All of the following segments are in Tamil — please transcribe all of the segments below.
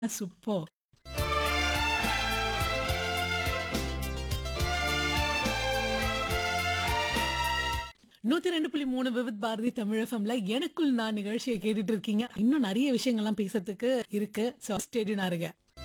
சூப்பர். நூத்தி ரெண்டு புள்ளி மூணு விவித் பாரதி தமிழ் எஃப்எம்ல எனக்குள் நான் நிகழ்ச்சியை கேட்டுட்டு இருக்கீங்க இன்னும் நிறைய விஷயங்கள்லாம் பேசுறதுக்கு இருக்கு ஸோ ஸ்டேடியனா இருங்க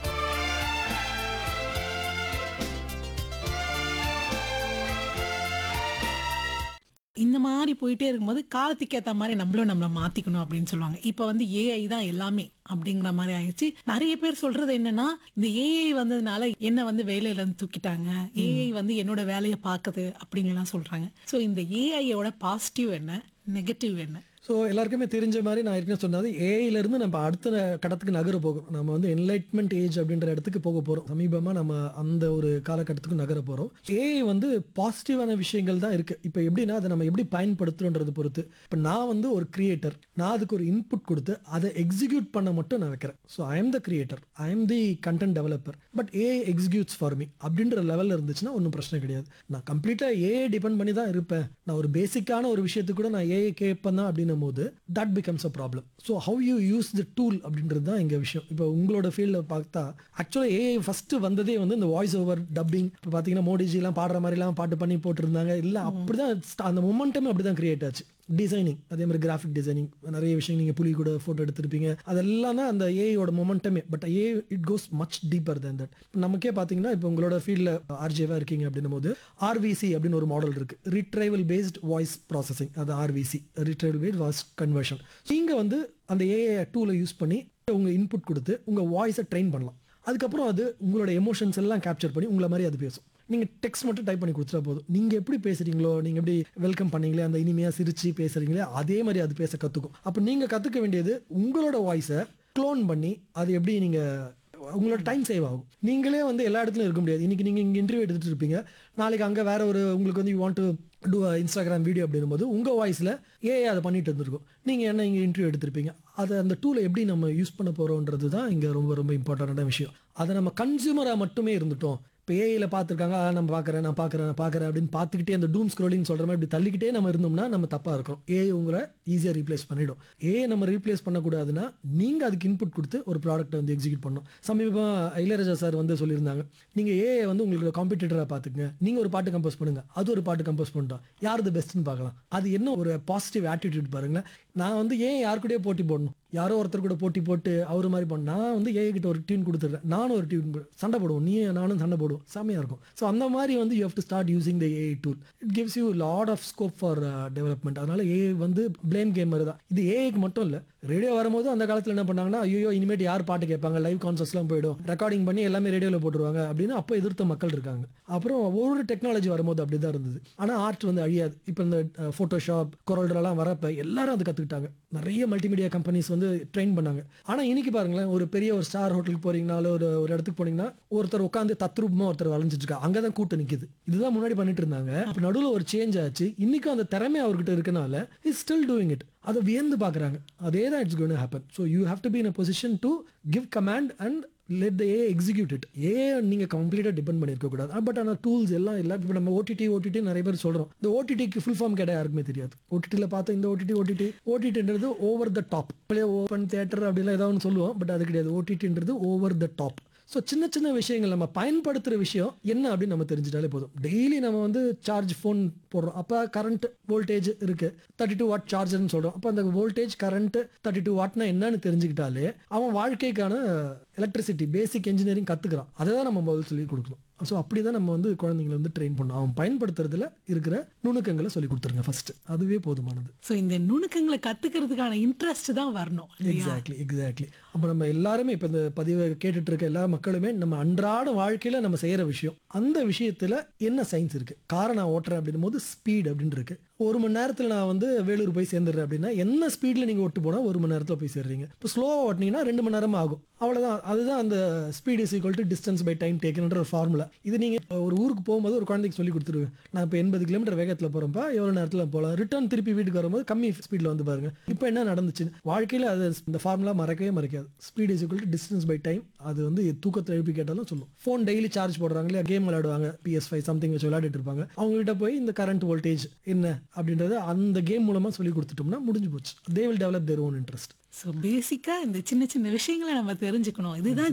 இந்த மாதிரி போயிட்டே இருக்கும்போது காலத்துக்கு ஏத்த மாதிரி நம்மளும் நம்மள மாத்திக்கணும் அப்படின்னு சொல்லுவாங்க இப்ப வந்து ஏஐ தான் எல்லாமே அப்படிங்கிற மாதிரி ஆயிடுச்சு நிறைய பேர் சொல்றது என்னன்னா இந்த ஏஐ வந்ததுனால என்ன வந்து வேலையில இருந்து தூக்கிட்டாங்க ஏஐ வந்து என்னோட வேலையை பார்க்குது அப்படிங்கலாம் சொல்றாங்க ஸோ இந்த ஏஐயோட பாசிட்டிவ் என்ன நெகட்டிவ் என்ன ஸோ எல்லாருக்குமே தெரிஞ்ச மாதிரி நான் ஏற்கனவே சொன்னது ஏஐல இருந்து நம்ம அடுத்த கடத்துக்கு நகர போகிறோம் நம்ம வந்து என்லைட்மெண்ட் ஏஜ் அப்படின்ற இடத்துக்கு போக போகிறோம் சமீபமாக நம்ம அந்த ஒரு காலகட்டத்துக்கு நகர போகிறோம் ஏஐ வந்து பாசிட்டிவான விஷயங்கள் தான் இருக்குது இப்போ எப்படின்னா அதை நம்ம எப்படி பயன்படுத்துறோன்றது பொறுத்து இப்போ நான் வந்து ஒரு கிரியேட்டர் நான் அதுக்கு ஒரு இன்புட் கொடுத்து அதை எக்ஸிக்யூட் பண்ண மட்டும் நான் வைக்கிறேன் so I am the creator I am the content developer but AI executes for me அப்படின்ற லெவலில் இருந்துச்சுன்னா ஒன்றும் பிரச்சனை கிடையாது நான் கம்ப்ளீட்டாக ஏஐ டிபெண்ட் பண்ணி தான் இருப்பேன் நான் ஒரு பேசிக்கான ஒரு விஷயத்துக்கு கூட நான் ஏஐ கேட்பேன் தான் அப்படின்னும் போது that becomes a problem so how you use the tool அப்படின்றது தான் எங்கள் விஷயம் இப்போ உங்களோட ஃபீல்டில் பார்த்தா ஆக்சுவலாக ஏஐ ஃபஸ்ட்டு வந்ததே வந்து இந்த வாய்ஸ் ஓவர் டப்பிங் இப்போ பார்த்தீங்கன்னா மோடிஜிலாம் பாடுற மாதிரிலாம் பாட்டு பண்ணி போட்டிருந்தாங்க இல்லை அப்படி தான் அந்த மொமெண்டமே அப்படி தான் கிரியேட் ஆச்சு டிசைனிங் அதே மாதிரி கிராஃபிக் டிசைனிங் நிறைய விஷயம் நீங்கள் புலி கூட ஃபோட்டோ எடுத்திருப்பீங்க அதெல்லாம் தான் அந்த ஏஐயோட மொமெண்டமே but uh it goes much deeper than that நமக்கே பார்த்தீங்கன்னா இப்போ உங்களோட ஃபீல்டில் ஆர்ஜேவாக இருக்கீங்க அப்படின்னும் போது ஆர்விசி அப்படின்னு ஒரு மாடல் இருக்கு ரிட்ரைவல் பேஸ்ட் வாய்ஸ் ப்ராசஸிங் அது RVC retrieval based voice conversion நீங்கள் வந்து அந்த ஏஐ டூலை யூஸ் பண்ணி உங்கள் இன்புட் கொடுத்து உங்கள் வாய்ஸை ட்ரெயின் பண்ணலாம் அதுக்கப்புறம் அது உங்களோட எமோஷன்ஸ் எல்லாம் கேப்சர் பண்ணி உங்களை மாதிரி அது பேசும் நீங்கள் டெக்ஸ்ட் மட்டும் டைப் பண்ணி கொடுத்துட்டா போதும் நீங்கள் எப்படி பேசுறீங்களோ நீங்கள் எப்படி வெல்கம் பண்ணீங்களே அந்த இனிமையாக சிரிச்சு பேசுறீங்களே அதே மாதிரி அது பேச கற்றுக்கும் அப்போ நீங்கள் கற்றுக்க வேண்டியது உங்களோட வாய்ஸை க்ளோன் பண்ணி அது எப்படி நீங்கள் உங்களோட டைம் சேவ் ஆகும் நீங்களே வந்து எல்லா இடத்துலையும் இருக்க முடியாது இன்னைக்கு நீங்கள் இங்கே இன்டர்வியூ எடுத்துட்டு இருப்பீங்க நாளைக்கு அங்கே வேற ஒரு உங்களுக்கு வந்து you want to do Instagram video அப்படின்னும் போது உங்கள் வாய்ஸில் ஏஐ அதை பண்ணிட்டு இருந்திருக்கும் நீங்கள் என்ன இங்கே இன்டர்வியூ எடுத்திருப்பீங்க அதை அந்த டூலை எப்படி நம்ம யூஸ் பண்ண போகிறோன்றது தான் இங்கே ரொம்ப ரொம்ப இம்பார்ட்டண்டான விஷயம் அதை நம்ம கன்சியூமராக மட்டுமே இருந்துட்டோம் இப்போ ஏஐயில் பார்த்துருக்காங்க "ஆ, நான் பார்க்குறேன் நான் பார்க்குறேன் நான் பார்க்குறேன் அப்படின்னு பார்த்துக்கிட்டே அந்த டூம் ஸ்க்ரோலிங் சொல்கிற மாதிரி இப்படி தள்ளிக்கிட்டே நம்ம இருந்தோம்னா நம்ம தப்பாக இருக்கோம் ஏஐ உங்களை ஈஸியாக ரீப்ளேஸ் பண்ணிடும் ஏஐ நம்ம ரீப்ளேஸ் பண்ணக்கூடாதுன்னா நீங்கள் அதுக்கு இன்புட் கொடுத்து ஒரு ப்ராடக்ட்டை வந்து எக்ஸிக்யூட் பண்ணணும் சமீபமாக இளையராஜா சார் வந்து சொல்லியிருந்தாங்க நீங்கள் ஏஐ வந்து உங்களுக்கு காம்படிட்டராக பார்த்துக்குங்க நீங்கள் ஒரு பாட்டு கம்போஸ் பண்ணுங்க அது ஒரு பாட்டு கம்போஸ் பண்ணிட்டோம் யார் த பெஸ்ட்னு பார்க்கலாம் அது என்ன ஒரு பாசிட்டிவ் ஆட்டிடியூட் பாருங்களேன் நான் வந்து ஏன் யார் கூடயே போட்டி போடணும் யாரோ ஒருத்தர் கூட போட்டி போட்டு அவர் மாதிரி பண்ண நான் வந்து ஏஐ கிட்ட ஒரு டியூன் கொடுத்துட்றேன் நானும் ஒரு டியூன் சண்டை போடுவோம் நீ நானும் சண்டை போடுவோம் செம்மையாக இருக்கும் ஸோ அந்த மாதிரி வந்து you have to start using the AI tool it gives you lot of scope for development அதனால ஏஐ வந்து பிளேம் கேம் மாதிரி தான் இது ஏஐக்கு மட்டும் இல்லை ரேடியோ வரும்போது அந்த காலத்தில் என்ன பண்ணாங்கன்னா ஐயோ இனிமேட் யார் பாட்டு கேட்பாங்க லைவ் கான்சர்ட்ஸ்லாம் போயிடும் ரெக்கார்டிங் பண்ணி எல்லாமே ரேடியோவில் போட்டுருவாங்க அப்படின்னு அப்போ எதிர்த்த மக்கள் இருக்காங்க அப்புறம் ஒவ்வொரு டெக்னாலஜி வரும்போது அப்படி தான் இருந்தது ஆனால் ஆர்ட் வந்து அழியாது இப்போ இந்த ஃபோட்டோஷாப் கொரல்டெல்லாம் வரப்ப எல்லாரும் அது கற்றுக்கிட்டாங்க நிறைய மல்டிமீடியா கம்பெனிஸ் வந்து ட்ரெயின் பண்ணாங்க ஆனால் இன்னைக்கு பாருங்களேன் ஒரு பெரிய ஒரு ஸ்டார் ஹோட்டலுக்கு போறீங்கனாலும் ஒரு ஒரு இடத்துக்கு போனீங்கன்னா ஒருத்தர் உட்காந்து தத்ரூபமாக ஒருத்தர் வளைஞ்சிட்டு இருக்கா அங்கே தான் கூட்டம் நிற்குது இதுதான் முன்னாடி பண்ணிட்டு இருந்தாங்க அப்போ நடுவில் ஒரு சேஞ்ச் ஆச்சு இன்னைக்கும் அந்த திறமை அவர்கிட்ட இருக்கனால இஸ் ஸ்டில் டூயிங் இட் அதை வியந்து பார்க்குறாங்க அதே தான் it's gonna happen so you have to be in a position to give command and let AI execute it ஏ நீங்கள் கம்ப்ளீட்டாக டிபெண்ட் பண்ணியிருக்க கூடாது பட் ஆனால் டூல்ஸ் எல்லாம் இல்லை இப்போ நம்ம ஓடிடி ஓடிடி நிறைய பேர் சொல்கிறோம் இந்த ஓடிடிக்கு ஃபுல் ஃபார்ம் கேட்டால் யாருக்குமே தெரியாது ஓடிடியில் பார்த்தா இந்த ஓடிடி ஓடிடி ஓடிடின்றது over the top play open theatre அப்படிலாம் ஏதாவது ஒன்று சொல்லுவோம் பட் அது கிடையாது ஓடிடின்றது ஓவர் த டாப் ஸோ சின்ன சின்ன விஷயங்கள் நம்ம பயன்படுத்துகிற விஷயம் என்ன அப்படின்னு நம்ம தெரிஞ்சிட்டாலே போதும் டெய்லி நம்ம வந்து சார்ஜ் ஃபோன் போடுறோம் அப்போ கரண்ட் வோல்டேஜ் இருக்கு தேர்ட்டி டூ வாட் சார்ஜர்னு சொல்கிறோம் அப்போ அந்த வோல்டேஜ் கரண்ட் தேர்ட்டி டூ வாட்னா என்னன்னு தெரிஞ்சுக்கிட்டாலே அவன் வாழ்க்கைக்கான எலக்ட்ரிசிட்டி பேசிக் இன்ஜினியரிங் கற்றுக்கிறான் அதை தான் நம்ம முதல்ல சொல்லி கொடுக்கணும் ஸோ அப்படி தான் நம்ம வந்து குழந்தைங்களை வந்து ட்ரெயின் பண்ணணும் அவன் பயன்படுத்துறதுல இருக்கிற நுணுக்கங்களை சொல்லி கொடுத்துருங்க ஃபர்ஸ்ட் அதுவே போதுமானது ஸோ இந்த நுணுக்கங்களை கத்துக்கிறதுக்கான இன்ட்ரெஸ்ட் தான் வரணும் இல்லையா? எக்ஸாக்ட்லி எக்ஸாக்ட்லி அப்போ நம்ம எல்லாருமே இப்போ இந்த பதிவை கேட்டுட்டு இருக்க எல்லா மக்களுமே நம்ம அன்றாட வாழ்க்கையில நம்ம செய்யற விஷயம் அந்த விஷயத்துல என்ன சயின்ஸ் இருக்கு காரை நான் ஓட்டுறேன் அப்படின்னும் போது ஸ்பீட் அப்படின்னு இருக்கு ஒரு மணி நேரத்தில் நான் வந்து வேலூர் போய் சேர்ந்துடுறேன் அப்படின்னா என்ன ஸ்பீடில் நீங்கள் ஓட்டு போனால் ஒரு மணி நேரத்தில் போய் சேர்றீங்க இப்போ ஸ்லோவாக ஓட்டினீங்கன்னா ரெண்டு மணி நேரம் ஆகும் அவ்வளோதான் அதுதான் அந்த speed is equal to distance by time டேக்கன்ன்ற ஒரு ஃபார்முலா இது நீங்கள் ஒரு ஊருக்கு போகும்போது ஒரு குழந்தைக்கு சொல்லி கொடுத்துருவேன் நான் இப்போ எண்பது கிலோமீட்டர் வேகத்தில் போகிறப்ப எவ்வளோ நேரத்தில் போகலாம் ரிட்டர்ன் திருப்பி வீட்டுக்கு வரும்போது கம்மி ஸ்பீடில் வந்து பாருங்க இப்போ என்ன நடந்துச்சு வாழ்க்கையில் அது இந்த ஃபார்முலா மறக்கவே மறக்காது speed is equal to distance by time அது வந்து தூக்கத்தில் எழுப்பி கேட்டாலும் சொல்லும் ஃபோன் டெய்லி சார்ஜ் போடுறாங்க இல்லையா கேம் விளையாடுவாங்க பிஎஸ் ஃபைவ் சம்திங் வச்சு விளையாடிட்டு இருப்பாங்க அவங்க கிட்ட போய் இந்த கரண்ட் வோல்டேஜ் என்ன அப்படின்றத அந்த கேம் மூலமா சொல்லி கொடுத்துட்டோம்னா முடிஞ்சு போச்சு they will develop their own interest so பேசிக்காக இந்த சின்ன சின்ன விஷயங்களை நம்ம தெரிஞ்சுக்கணும் இதுதான்